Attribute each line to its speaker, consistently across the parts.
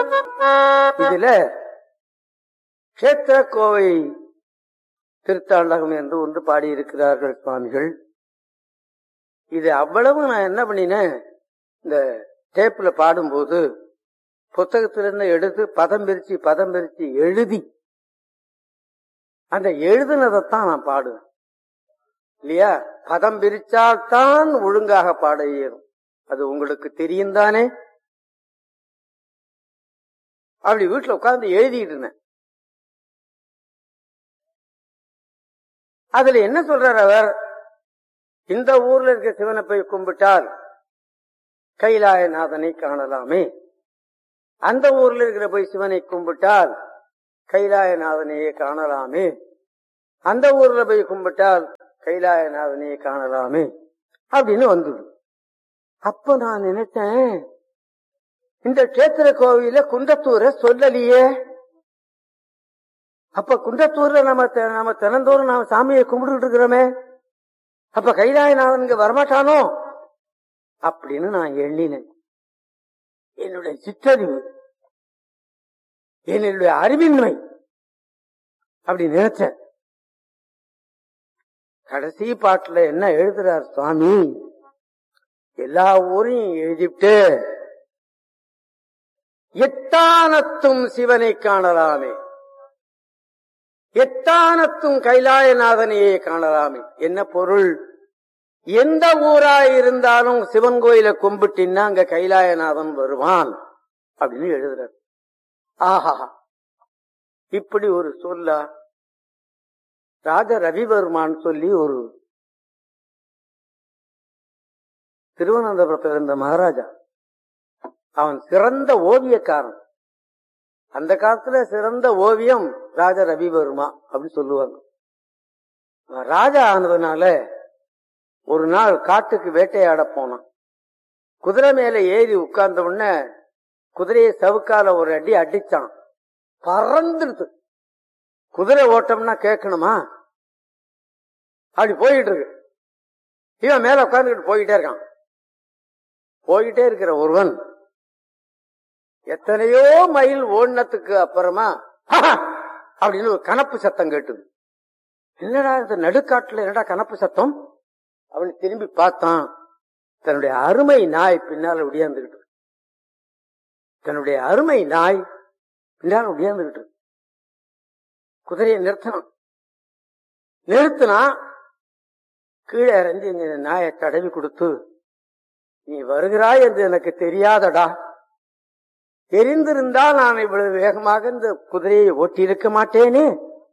Speaker 1: இதுல கஷேத்திர கோவை திருத்தாண்டகம் என்று ஒன்று பாடியிருக்கிறார்கள் சுவாமிகள் இது அவ்வளவு நான் என்ன பண்ணினேன் இந்த டேப்ல பாடும்போது புத்தகத்திலிருந்து எடுத்து பதம் பிரிச்சு பதம் பிரிச்சு எழுதி அந்த எழுதுனதைத்தான் நான் பாடுவேன் இல்லையா பதம் பிரிச்சால்தான் ஒழுங்காக பாட இயலும் அது உங்களுக்கு தெரியும் தானே அப்படி வீட்டுல உட்கார்ந்து எழுதிட்டு இருந்தேன் அதுல என்ன சொல்றார் அவர் இந்த ஊர்ல இருக்க சிவனை போய் கும்பிட்டால் கைலாயநாதனை காணலாமே அந்த ஊர்ல இருக்கிற போய் சிவனை கும்பிட்டால் கைலாயநாதனையே காணலாமே அந்த ஊர்ல போய் கும்பிட்டால் கைலாயநாதனையே காணலாமே அப்படின்னு வந்தது அப்ப நான் நினைச்சேன் இந்த கேத்திர கோவில குன்றத்தூரை சொல்லலையே அப்ப குன்றத்தூர்ல நம்ம த- நம்ம தினந்தோறும் நாம சாமியை கும்பிட்டு இருக்கிறோமே அப்ப கைலாயநாதன் இங்க வரமாட்டானோ அப்படின்னு நான் எண்ணினேன் என்னுடைய சிற்றறிவு என்னுடைய அறிவின்மை அப்படி நினைச்சேன் கடைசி பாட்டுல என்ன எழுதுறார் சுவாமி எல்லா ஊரையும் எழுதிவிட்டு எத்தானத்தும் சிவனை காணலாமே எத்தானத்தும் கைலாயநாதனையே காணலாமே என்ன பொருள் எந்த ஊராய் இருந்தாலும் சிவன் கோயில கும்பிட்டின்னா அங்க கைலாயநாதன் வருவான் அப்படின்னு எழுதுறார் ஆஹா இப்படி ஒரு சொல்லா ராஜ ரவிவர்மான் சொல்லி ஒரு திருவனந்தபுரத்தில் இருந்த மகாராஜா அவன் சிறந்த ஓவியக்காரன் அந்த காலத்துல சிறந்த ஓவியம் ராஜ ரவிவர்மா அப்படின்னு சொல்லுவாங்க அவன் ராஜா ஆனதுனால ஒரு நாள் காட்டுக்கு வேட்டையாட போனான் குதிரை மேல ஏறி உட்கார்ந்த உடனே குதிரையை சவுக்கால ஒரு அடி அடிச்சான் பறந்துடுது குதிரை ஓட்டம்னா கேட்கணுமா அப்படி போயிட்டு இருக்கு இவன் மேல உட்கார்ந்துக்கிட்டு போயிட்டே இருக்கான் போயிட்டே இருக்கிற ஒருவன் எத்தனையோ மைல் ஓடினத்துக்கு அப்புறமா "ஆஹா!" அப்படின்னு ஒரு கனப்பு சத்தம் கேட்டுது என்னடா இந்த நடுக்காட்டுல என்னடா கனப்பு சத்தம் அவன் திரும்பி பார்த்தான் தன்னுடைய அருமை நாய் பின்னால ஒடியாந்துகிட்டு தன்னுடைய அருமை நாய் பின்னால ஒடியாந்துகிட்டு குதிரையை நிறுத்தணும் நிறுத்தினா கீழே இறங்கி இந்த நாயை தடவி கொடுத்து நீ வருகிறாய் என்று எனக்கு தெரியாதடா தெரிந்திருந்தால் நான் இவ்வளவு வேகமாக இந்த குதிரையை ஓட்டி இருக்க மாட்டேனே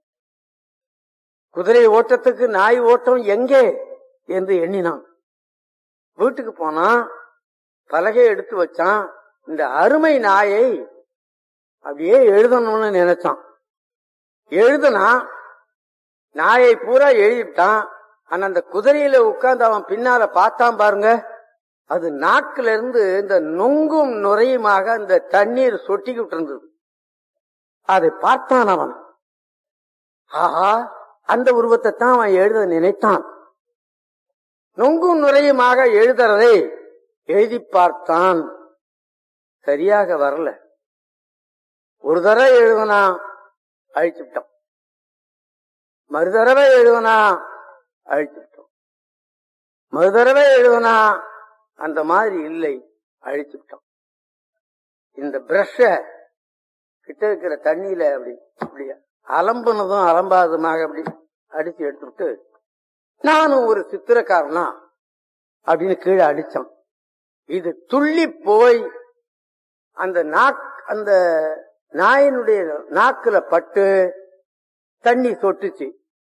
Speaker 1: குதிரை ஓட்டத்துக்கு நாய் ஓட்டம் எங்கே என்று எண்ணினான் வீட்டுக்கு போனான் பலகை எடுத்து வச்சான் இந்த அருமை நாயை அப்படியே எழுதணும்னு நினைச்சான் எழுதுனா நாயை பூரா எழுதிட்டான் ஆனா அந்த குதிரையில உட்கார்ந்து அவன் பின்னால பார்த்தான் பாருங்க அது நாக்குல இருந்து இந்த நொங்கும் நுரையுமாக அந்த தண்ணீர் சொட்டிக்கிட்டு இருந்தது அதை பார்த்தான் அவன் ஆஹா அந்த உருவத்தை தான் அவன் எழுத நினைத்தான் நொங்கும் நுரையுமாக எழுதுறதை எழுதி பார்த்தான் சரியாக வரல ஒரு தடவை எழுதுனா அழிச்சுட்டான் மறு தடவை எழுதுனா அழிச்சுட்டோம் மறு தடவை எழுதுனா அந்த மாதிரி இல்லை அழிச்சுட்டோம் இந்த பிரஷ கிட்ட இருக்கிற தண்ணியில அப்படி அப்படி அலம்புனதும் அலம்பாததுமாக அப்படி அடிச்சு எடுத்துட்டு நானும் ஒரு சித்திரக்காரனா அப்படின்னு கீழே அடிச்சான் இது துள்ளி போய் அந்த நாக் அந்த நாயினுடைய நாக்குல பட்டு தண்ணி சொட்டுச்சு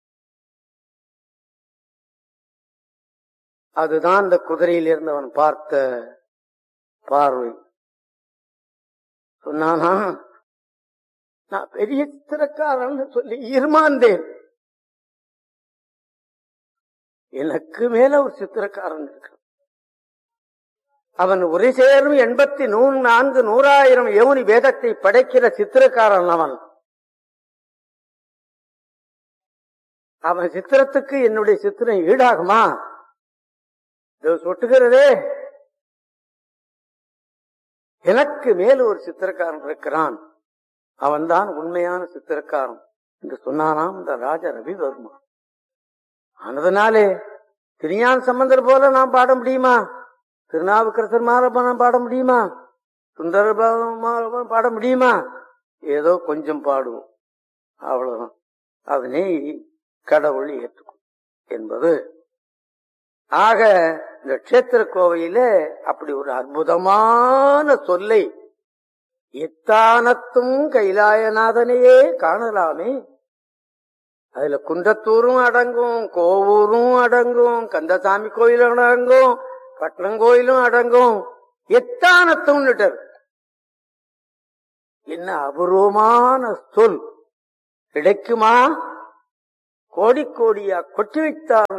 Speaker 1: அதுதான் அந்த குதிரையில் இருந்தவன் பார்த்த பார்வை சொன்னானா நான் பெரிய சித்திரக்காரன் சொல்லி இருமாந்தேன் எனக்கு மேல ஒரு சித்திரக்காரன் இருக்கு அவன் ஒரு சேரும் எண்பத்தி நூறு நான்கு நூறாயிரம் யோனி வேதத்தை படைக்கிற சித்திரக்காரன் அவன் அவன் சித்திரத்துக்கு என்னுடைய சித்திரம் ஈடாகுமா இது சொட்டுகிறதே எனக்கு மேல் ஒரு சித்திரக்காரன் இருக்கிறான் அவன்தான் உண்மையான சித்திரக்காரன் என்று சொன்னானாம் இந்த ராஜா ரவிவர்மா ஆனதுனாலே திருஞான சம்பந்தர் போல நான் பாட முடியுமா திருநாவுக்கரசர் மாறப்ப நான் பாட முடியுமா சுந்தர பாட முடியுமா ஏதோ கொஞ்சம் பாடுவோம் அவ்வளவுதான் அதனை கடவுள் ஏற்றுக்கும் என்பது ஆக இந்த கஷேத்திர கோவையில அப்படி ஒரு அற்புதமான சொல்லை எத்தானத்தும் கைலாயநாதனையே காணலாமே அதுல குன்றத்தூரும் அடங்கும் கோவூரும் அடங்கும் கந்தசாமி கோயிலும் அடங்கும் பட்டணங்கோயிலும் அடங்கும் எத்தானத்தும் என்ன அபூர்வமான சொல் கிடைக்குமா கோடி கோடியா கொட்டி வைத்தார்